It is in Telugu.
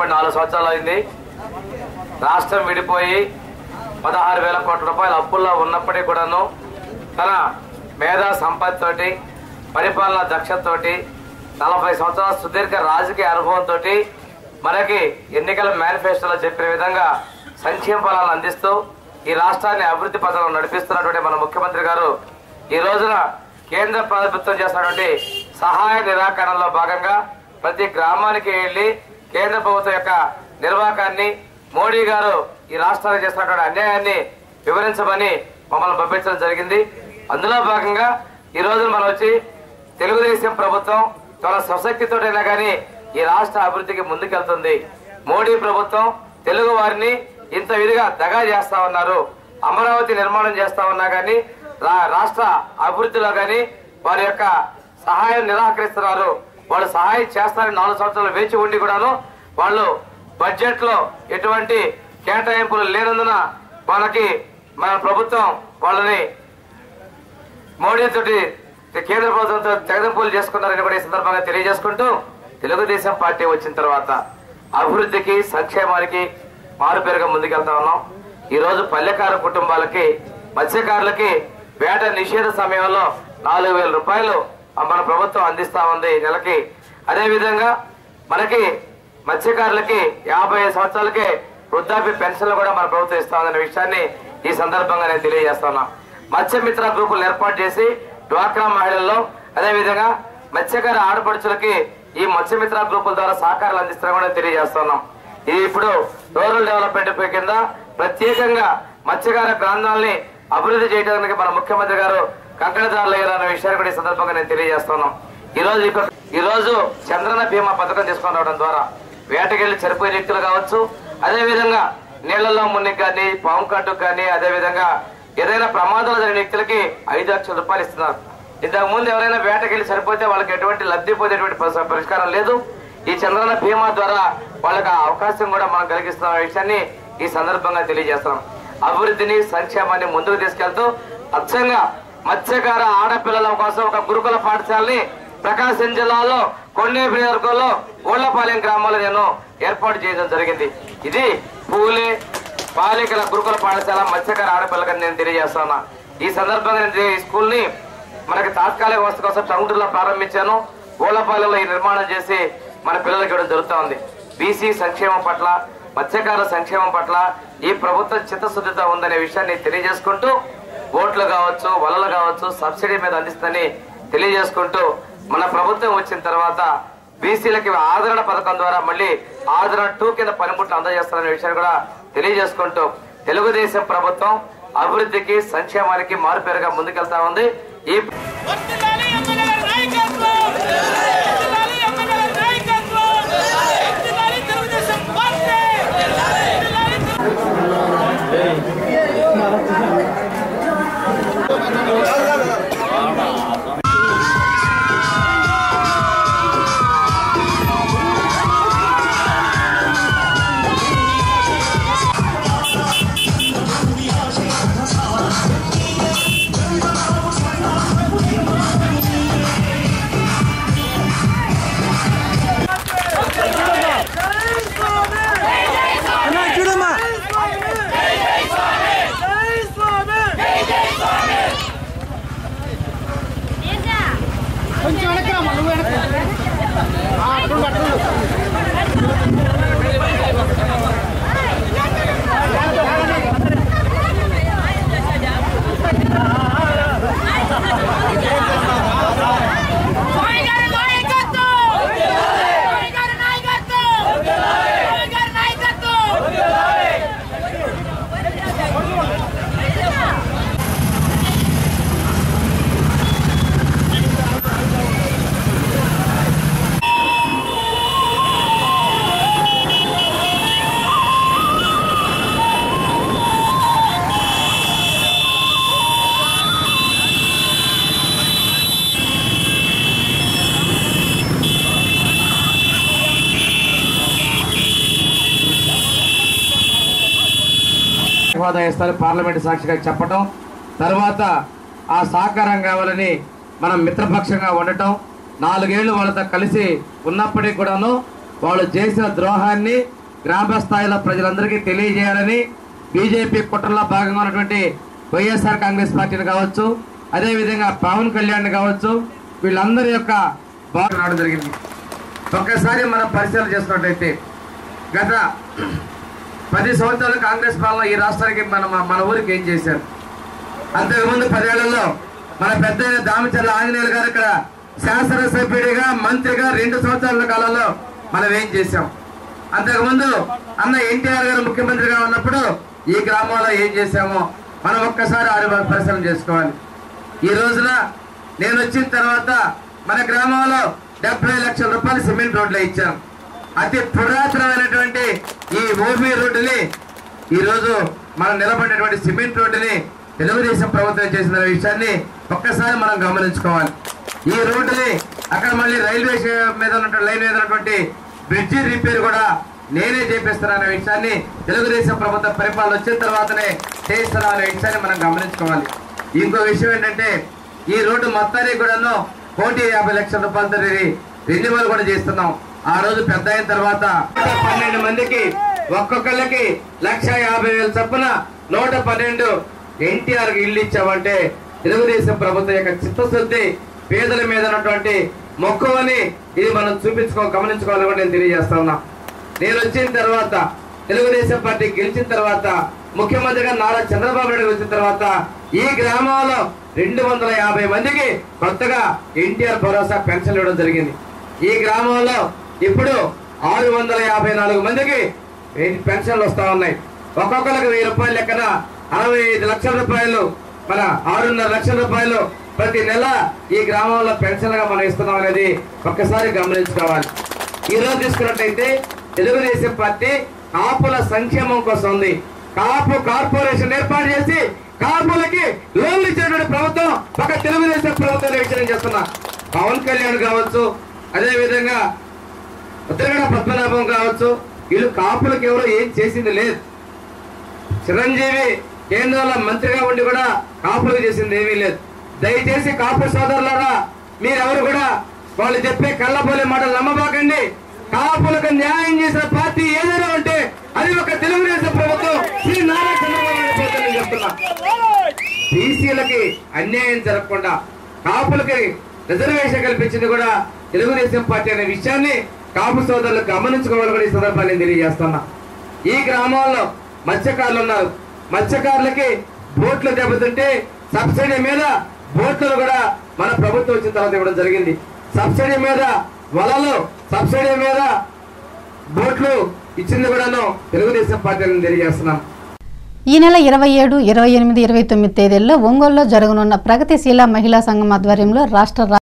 ఏర్పడి నాలుగు సంవత్సరాలు అయింది రాష్ట్రం విడిపోయి పదహారు వేల కోట్ల రూపాయల అప్పుల్లో ఉన్నప్పటికీ కూడాను తన మేధా సంపత్తితోటి పరిపాలన దక్షతతోటి నలభై సంవత్సరాల సుదీర్ఘ రాజకీయ అనుభవంతో మనకి ఎన్నికల మేనిఫెస్టోలో చెప్పిన విధంగా సంక్షేమ ఫలాలను అందిస్తూ ఈ రాష్ట్రాన్ని అభివృద్ధి పథంలో నడిపిస్తున్నటువంటి మన ముఖ్యమంత్రి గారు ఈ రోజున కేంద్ర ప్రభుత్వం చేస్తున్నటువంటి సహాయ నిరాకరణలో భాగంగా ప్రతి గ్రామానికి వెళ్లి కేంద్ర ప్రభుత్వం యొక్క నిర్వాహకాన్ని మోడీ గారు ఈ రాష్ట్రానికి చేస్తున్నటువంటి అన్యాయాన్ని వివరించమని మమ్మల్ని పంపించడం జరిగింది అందులో భాగంగా ఈ రోజు మనం వచ్చి తెలుగుదేశం ప్రభుత్వం తన స్వశక్తితోటైనా కానీ ఈ రాష్ట్ర అభివృద్ధికి ముందుకెళ్తుంది మోడీ ప్రభుత్వం తెలుగు వారిని ఇంత విధిగా దగా చేస్తా ఉన్నారు అమరావతి నిర్మాణం చేస్తా ఉన్నా కానీ రా- రాష్ట్ర అభివృద్ధిలో కానీ వారి యొక్క సహాయం నిరాకరిస్తున్నారు వాళ్ళు సహాయం చేస్తారని నాలుగు సంవత్సరాలు వేచి ఉండి కూడాను వాళ్ళు బడ్జెట్ లో ఎటువంటి కేటాయింపులు లేనందున మనకి మన ప్రభుత్వం వాళ్ళని మోడీ తోటి కేంద్ర ప్రభుత్వంతో తెగదెంపులు చేసుకున్నారని కూడా ఈ సందర్భంగా తెలియజేసుకుంటూ తెలుగుదేశం పార్టీ వచ్చిన తర్వాత అభివృద్ధికి సంక్షేమానికి మారుపేరుగా ముందుకెళ్తా ఉన్నాం ఈ రోజు పల్లెకారు కుటుంబాలకి మత్స్యకారులకి వేట నిషేధ సమయంలో నాలుగు వేల రూపాయలు మన ప్రభుత్వం అందిస్తా ఉంది నెలకి అదే విధంగా మనకి మత్స్యకారులకి యాభై ఐదు సంవత్సరాలకే వృద్ధాప్య పెన్షన్లు కూడా మన ప్రభుత్వం ఇస్తా ఉందనే విషయాన్ని ఈ సందర్భంగా నేను తెలియజేస్తున్నా మత్స్యమిత్ర గ్రూపులు ఏర్పాటు చేసి డ్వాక్రా మహిళల్లో అదే విధంగా మత్స్యకార ఆడపడుచులకి ఈ మత్స్యమిత్ర గ్రూపుల ద్వారా సహకారాలు అందిస్తారని కూడా తెలియజేస్తున్నాం ఇది ఇప్పుడు రూరల్ డెవలప్మెంట్ కింద ప్రత్యేకంగా మత్స్యకార ప్రాంతాలని అభివృద్ధి చేయడానికి మన ముఖ్యమంత్రి గారు కంకణదారులు అయ్యారన్న విషయాన్ని కూడా ఈ సందర్భంగా నేను తెలియజేస్తున్నాం ఈ రోజు ఇక్కడ ఈ రోజు చంద్రన బీమా పథకం తీసుకొని రావడం ద్వారా వేటకెళ్లి చనిపోయే వ్యక్తులు కావచ్చు అదే విధంగా నీళ్లలో మునిగి కానీ పాము కట్టుకు కానీ అదే విధంగా ఏదైనా ప్రమాదాలు జరిగిన వ్యక్తులకి ఐదు లక్షల రూపాయలు ఇస్తున్నారు ఇంతకు ముందు ఎవరైనా వేటకెళ్లి చనిపోతే వాళ్ళకి ఎటువంటి లబ్ధి పొందేటువంటి పరి- పరిష్కారం లేదు ఈ చంద్రన బీమా ద్వారా వాళ్ళకి ఆ అవకాశం కూడా మనం కలిగిస్తున్న విషయాన్ని ఈ సందర్భంగా తెలియజేస్తున్నాం అభివృద్ధిని సంక్షేమాన్ని ముందుకు తీసుకెళ్తూ అచ్చంగా మత్స్యకార ఆడపిల్లల కోసం ఒక గురుకుల పాఠశాలని ప్రకాశం జిల్లాలో కొండేపి నియోజకవర్గంలో ఓళ్లపాలెం గ్రామంలో నేను ఏర్పాటు చేయడం జరిగింది ఇది పూలే బాలికల గురుకుల పాఠశాల మత్స్యకార ఆడపిల్లకని నేను తెలియజేస్తున్నా ఈ సందర్భంగా నేను ఈ స్కూల్ ని మనకి తాత్కాలిక వ్యవస్థ కోసం టంగుటూరులో ప్రారంభించాను ఓళ్లపాలెంలో ఈ నిర్మాణం చేసి మన పిల్లలకి ఇవ్వడం జరుగుతా ఉంది బీసీ సంక్షేమం పట్ల మత్స్యకారుల సంక్షేమం పట్ల ఈ ప్రభుత్వం చిత్తశుద్ధితో ఉందనే విషయాన్ని తెలియజేసుకుంటూ ఓట్లు కావచ్చు వలలు కావచ్చు సబ్సిడీ మీద అందిస్తుందని తెలియజేసుకుంటూ మన ప్రభుత్వం వచ్చిన తర్వాత బీసీలకి ఆదరణ పథకం ద్వారా మళ్ళీ ఆదరణ టూ కింద పనిముట్లు అందజేస్తారనే విషయాన్ని కూడా తెలియజేసుకుంటూ తెలుగుదేశం ప్రభుత్వం అభివృద్ధికి సంక్షేమానికి మారుపేరుగా ముందుకెళ్తా ఉంది ఈ వర్ధిల్లాలి ఎమ్మెల్యే నాయకత్వం వర్ధిల్లాలి ఎమ్మెల్యే నాయకత్వం వర్ధిల్లాలి తెలుగుదేశం పార్టీ వర్ధిల్లాలి మోడీ గారి నాయకత్వం మోడీ గారి నాయకత్వం మోడీ గారి నాయకత్వం హోదా ఇస్తారు పార్లమెంట్ సాక్షిగా చెప్పటం తర్వాత ఆ సహకారం కావాలని మనం మిత్రపక్షంగా ఉండటం నాలుగేళ్లు వాళ్ళతో కలిసి ఉన్నప్పటికీ కూడాను వాళ్ళు చేసిన ద్రోహాన్ని గ్రామ స్థాయిలో ప్రజలందరికీ తెలియజేయాలని బీజేపీ కుట్రలో భాగంగా ఉన్నటువంటి వైఎస్ఆర్ కాంగ్రెస్ పార్టీని కావచ్చు అదేవిధంగా పవన్ కళ్యాణ్ కావచ్చు వీళ్ళందరి యొక్క బాగా రావడం జరిగింది ఒక్కసారి మనం పరిశీలన చేసినట్టయితే గత పది సంవత్సరాలు కాంగ్రెస్ పాలన ఈ రాష్ట్రానికి మన మన ఊరికి ఏం చేశారు అంతకుముందు పదేళ్లలో మన పెద్ద దామచర్ల ఆంజనేయులు గారు ఇక్కడ శాసనసభ్యుడిగా మంత్రిగా రెండు సంవత్సరాల కాలంలో మనం ఏం చేశాం అంతకుముందు అన్న ఎన్టీఆర్ గారు ముఖ్యమంత్రిగా ఉన్నప్పుడు ఈ గ్రామంలో ఏం చేశామో మనం ఒక్కసారి ఆరు పరిశీలన చేసుకోవాలి ఈ రోజున నేను వచ్చిన తర్వాత మన గ్రామంలో డెబ్బై లక్షల రూపాయలు సిమెంట్ రోడ్లు ఇచ్చాం అతి పురాతనమైనటువంటి ఈ ఓబీ రోడ్డుని ఈ రోజు మనం నిలబడినటువంటి సిమెంట్ రోడ్డుని తెలుగుదేశం ప్రభుత్వం చేసిన విషయాన్ని ఒక్కసారి మనం గమనించుకోవాలి ఈ రోడ్డుని అక్కడ మళ్ళీ రైల్వే స్టే- మీద ఉన్నటువంటి లైన్ మీద ఉన్నటువంటి బ్రిడ్జి రిపేర్ కూడా నేనే చేపిస్తున్నాననే విషయాన్ని తెలుగుదేశం ప్రభుత్వ పరిపాలన వచ్చిన తర్వాతనే చేయిస్తున్నా అనే విషయాన్ని మనం గమనించుకోవాలి ఇంకో విషయం ఏంటంటే ఈ రోడ్డు మొత్తానికి కూడాను కోటి యాభై లక్షల రూపాయలతో రెన్యువల్ కూడా చేస్తున్నాం ఆ రోజు పెద్ద అయిన తర్వాత పన్నెండు మందికి ఒక్కొక్కళ్ళకి లక్ష యాభై వేల చొప్పున నూట పన్నెండు ఎన్టీఆర్ కి ఇల్లు ఇచ్చామంటే తెలుగుదేశం ప్రభుత్వం యొక్క చిత్తశుద్ధి పేదల మీద ఉన్నటువంటి మొక్కువని ఇది మనం చూపించుకో గమనించుకోవాలని కూడా నేను తెలియజేస్తా ఉన్నా నేను వచ్చిన తర్వాత తెలుగుదేశం పార్టీ గెలిచిన తర్వాత ముఖ్యమంత్రిగా నారా చంద్రబాబు నాయుడు వచ్చిన తర్వాత ఈ గ్రామంలో రెండు వందల యాభై మందికి కొత్తగా ఎన్టీఆర్ భరోసా పెన్షన్ ఇవ్వడం జరిగింది ఈ గ్రామంలో ఇప్పుడు ఆరు వందల యాభై నాలుగు మందికి పెన్షన్లు వస్తా ఉన్నాయి ఒక్కొక్కరికి వెయ్యి రూపాయల లెక్కన అరవై ఐదు లక్షల రూపాయలు మన ఆరున్నర లక్షల రూపాయలు ప్రతి నెల ఈ గ్రామంలో పెన్షన్గా మనం ఇస్తున్నాం అనేది ఒక్కసారి గమనించుకోవాలి ఈ రోజు తీసుకున్నట్టయితే తెలుగుదేశం పార్టీ కాపుల సంక్షేమం కోసం ఉంది కాపు కార్పొరేషన్ ఏర్పాటు చేసి కాపులకి లోన్లు ఇచ్చేటువంటి ప్రభుత్వం ఒక తెలుగుదేశం ప్రభుత్వం విషయం చేస్తున్నా పవన్ కళ్యాణ్ కావచ్చు అదే విధంగా ఉత్తరగడ పద్మనాభం కావచ్చు వీళ్ళు కాపులకు ఎవరు ఏం చేసింది లేదు చిరంజీవి కేంద్రంలో మంత్రిగా ఉండి కూడా కాపులకు చేసింది ఏమీ లేదు దయచేసి కాపు సోదరులారా మీరెవరు కూడా వాళ్ళు చెప్పే కళ్ళబోలే మాటలు నమ్మబాకండి కాపులకు న్యాయం చేసిన పార్టీ ఏదైనా ఉంటే అది ఒక తెలుగుదేశం ప్రభుత్వం శ్రీ నారా చంద్రబాబు నాయుడు ప్రభుత్వం నేను చెప్తున్నా బీసీలకి అన్యాయం జరగకుండా కాపులకి రిజర్వేషన్ కల్పించింది కూడా తెలుగుదేశం పార్టీ అనే విషయాన్ని కాపు సోదరులు గమనించుకోవాలని కూడా ఈ సందర్భాన్ని నేను తెలియజేస్తున్నా ఈ గ్రామంలో మత్స్యకారులు ఉన్నారు మత్స్యకారులకి బోట్లు దెబ్బతింటే సబ్సిడీ మీద బోట్లు కూడా మన ప్రభుత్వం వచ్చిన తర్వాత ఇవ్వడం జరిగింది సబ్సిడీ మీద వలలు సబ్సిడీ మీద బోట్లు ఇచ్చింది కూడాను తెలుగుదేశం పార్టీ అని తెలియజేస్తున్నాం ఈ నెల ఇరవై ఏడు ఇరవై ఎనిమిది ఇరవై తొమ్మిది తేదీల్లో ఒంగోలులో జరగనున్న ప్రగతిశీల మహిళా సంఘం ఆధ్వర్యంలో రాష్ట్ర